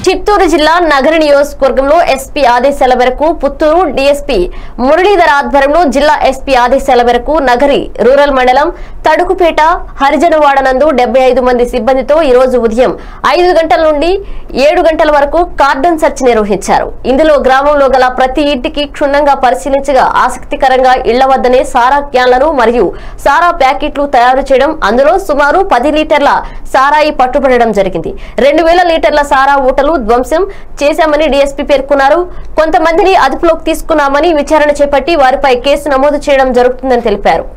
చిత్తూరు జిల్లా నగర నియోజకవర్గంలో ఎస్పీ ఆదేశాల మేరకు పుత్తూరు డీఎస్పీ మురళీధర్ ఆధ్వర్యంలో జిల్లా ఎస్పీ ఆదేశాల మేరకు నగరి రూరల్ మండలం తడుకుపేట హరిజనవాడ నందు డెబ్బై ఐదు మంది సిబ్బందితో ఈ రోజు ఉదయం ఐదు గంటల నుండి ఏడు గంటల వరకు కార్డన్ సెర్చ్ నిర్వహించారు ఇందులో గ్రామంలో గల ప్రతి ఇంటికి క్షుణ్ణంగా పరిశీలించగా ఆసక్తికరంగా ఇళ్ల వద్దనే సారా క్యాన్లను మరియు సారా ప్యాకెట్లు తయారు చేయడం అందులో సుమారు పది లీటర్ల సారాయి పట్టుబడడం జరిగింది రెండు వేల లీటర్ల సారా ఊటలు ధ్వంసం చేశామని డీఎస్పీ పేర్కొన్నారు కొంతమందిని అదుపులోకి తీసుకున్నామని విచారణ చేపట్టి వారిపై కేసు నమోదు చేయడం జరుగుతుందని తెలిపారు